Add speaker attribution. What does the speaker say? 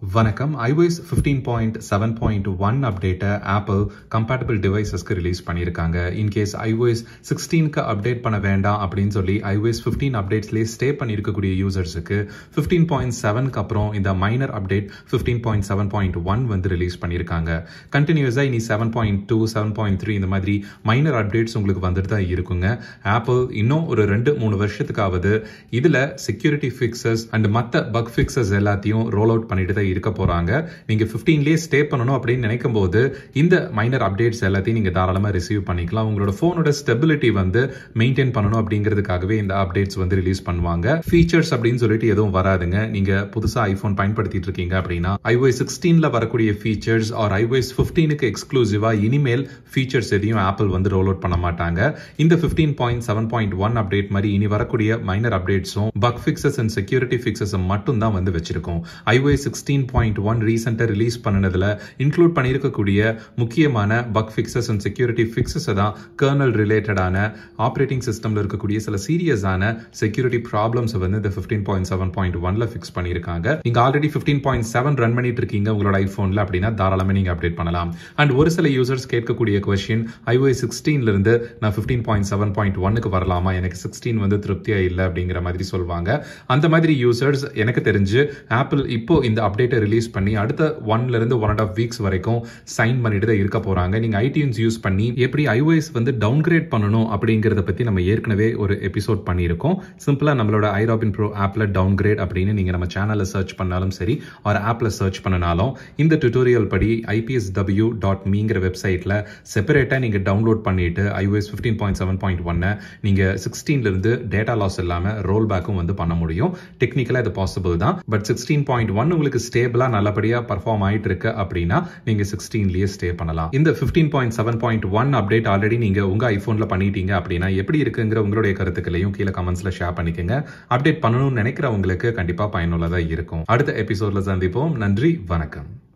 Speaker 1: வணக்கம் iOS 15.7.1 அப்டேட்டை Apple compatible டிவைசஸ்க்கு ரிலீஸ் பண்ணியிருக்காங்க இன்கேஸ் iOS 16க்கு அப்டேட் பண்ண வேண்டாம் அப்படின்னு சொல்லி iOS 15 அப்டேட்ஸ்லேயே ஸ்டே பண்ணியிருக்கக்கூடிய யூசர்ஸுக்கு 15.7 பாயிண்ட் செவனுக்கு அப்புறம் இந்த minor update 15.7.1 point seven point one வந்து ரிலீஸ் பண்ணியிருக்காங்க கண்டினியூஸாக இனி seven point two seven point three இந்த மாதிரி மைனர் அப்டேட்ஸ் உங்களுக்கு வந்துட்டு தான் இருக்குங்க ஆப்பிள் இன்னும் ஒரு ரெண்டு மூணு வருஷத்துக்காவது இதில் செக்யூரிட்டி ஃபிக்சஸ் அண்ட் மற்ற பக் ஃபிக்சஸ் எல்லாத்தையும் ரோல் அவுட் பண்ணிட்டு தான் இருக்க போறாங்க நீங்க 15லயே ஸ்டே பண்ணணும் அப்படின்னு நினைக்கும் போது இந்த மைனர் அப்டேட்ஸ் எல்லாத்தையும் நீங்க தாராளமா ரிசீவ் பண்ணிக்கலாம் உங்களோட போனோட ஸ்டெபிலிட்டி வந்து மெயின்டைன் பண்ணணும் அப்படிங்கிறதுக்காகவே இந்த அப்டேட்ஸ் வந்து ரிலீஸ் பண்ணுவாங்க ஃபீச்சர்ஸ் அப்படின்னு சொல்லிட்டு எதுவும் வராதுங்க நீங்க புதுசா ஐபோன் பயன்படுத்திட்டு இருக்கீங்க அப்படின்னா iOS 16ல வரக்கூடிய ஃபீச்சர்ஸ் ஆர் iOS 15க்கு எக்ஸ்க்ளூசிவா இனிமேல் ஃபீச்சர்ஸ் எதையும் ஆப்பிள் வந்து ரோல் அவுட் பண்ண மாட்டாங்க இந்த 15.7.1 point seven point one update மாதிரி இனி வரக்கூடிய மைனர் அப்டேட்ஸும் bug fixes and security fixes மட்டும் தான் வந்து வச்சிருக்கோம் iOS 16 பாயிண்ட் ஒன் ரீசெண்டாக ரிலீஸ் பண்ணினதுல இன்க்ளூட் பண்ணியிருக்கக்கூடிய முக்கியமான பக் ஃபிக்சஸ் அண்ட் செக்யூரிட்டி ஃபிக்சஸை தான் கர்னல் ரிலேட்டடான ஆப்ரேட்டிங் சிஸ்டம்ல இருக்கக்கூடிய சில சீரியஸான செக்யூரிட்டி ப்ராப்ளம்ஸ் வந்து இந்த ஃபிஃப்டீன் பாயிண்ட் செவன் பாயிண்ட் ஒன்ல ஃபிக்ஸ் பண்ணியிருக்காங்க நீங்க already fifteen point seven run பண்ணிட்டு இருக்கீங்க உங்களோட ஐஃபோன்ல அப்படின்னா தாராளமாக நீங்க அப்டேட் பண்ணலாம் அண்ட் ஒரு சில யூசர்ஸ் கேட்கக்கூடிய கொஸ்டின் iOS 16 இருந்து நான் ஃபிஃப்டீன் பாயிண்ட் செவன் பாயிண்ட் ஒன்னுக்கு வரலாமா எனக்கு சிக்ஸ்டீன் வந்து திருப்தியா இல்லை அப்படிங்கிற மாதிரி சொல்லுவாங்க அந்த மாதிரி யூசர்ஸ் எனக்கு தெரிஞ்சு ஆப்பிள் இப்போ இந்த அப்டேட்டை ரிலீஸ் பண்ணி அடுத்த ஒன்ல இருந்து ஒன் அண்ட் ஆஃப் வீக்ஸ் வரைக்கும் சைன் பண்ணிட்டு தான் இருக்க போறாங்க நீங்க ஐடியூன்ஸ் யூஸ் பண்ணி எப்படி iOS வந்து டவுன்கிரேட் பண்ணணும் அப்படிங்கறத பத்தி நம்ம ஏற்கனவே ஒரு எபிசோட் பண்ணியிருக்கோம் சிம்பிளா நம்மளோட ஐராபின் ப்ரோ ஆப்ல டவுன்கிரேட் அப்படின்னு நீங்க நம்ம சேனல்ல சர்ச் பண்ணாலும் சரி ஒரு ஆப்ல சர்ச் பண்ணனாலும் இந்த டுட்டோரியல் படி ஐபிஎஸ் டபிள்யூ டாட் மீங்கிற வெப்சைட்ல செப்பரேட்டா நீங்க டவுன்லோட் பண்ணிட்டு iOS fifteen point seven point ஒன்னை நீங்க சிக்ஸ்டீன்ல இருந்து டேட்டா லாஸ் இல்லாம ரோல் பேக்கும் வந்து பண்ண முடியும் டெக்னிக்கலா இது பாசிபிள் தான் பட் சிக்ஸ்டீன் பாயிண்ட் ஒன் உங்களுக்கு ஸ்டேபிளா நல்லபடியா பர்ஃபார்ம் ஆயிட்டு இருக்கு அப்படின்னா நீங்க சிக்ஸ்டீன்லயே ஸ்டே பண்ணலாம் இந்த fifteen point seven point one update already நீங்க உங்க ஐபோன்ல பண்ணிட்டீங்க அப்படின்னா எப்படி இருக்குங்கிற உங்களுடைய கருத்துக்களையும் கீழே கமெண்ட்ஸ்ல ஷேர் பண்ணிக்கோங்க அப்டேட் பண்ணணும்னு நினைக்கிறவங்களுக்கு கண்டிப்பா பயனுள்ளதா இருக்கும் அடுத்த எபிசோட்ல சந்திப்போம் நன்றி வணக்கம்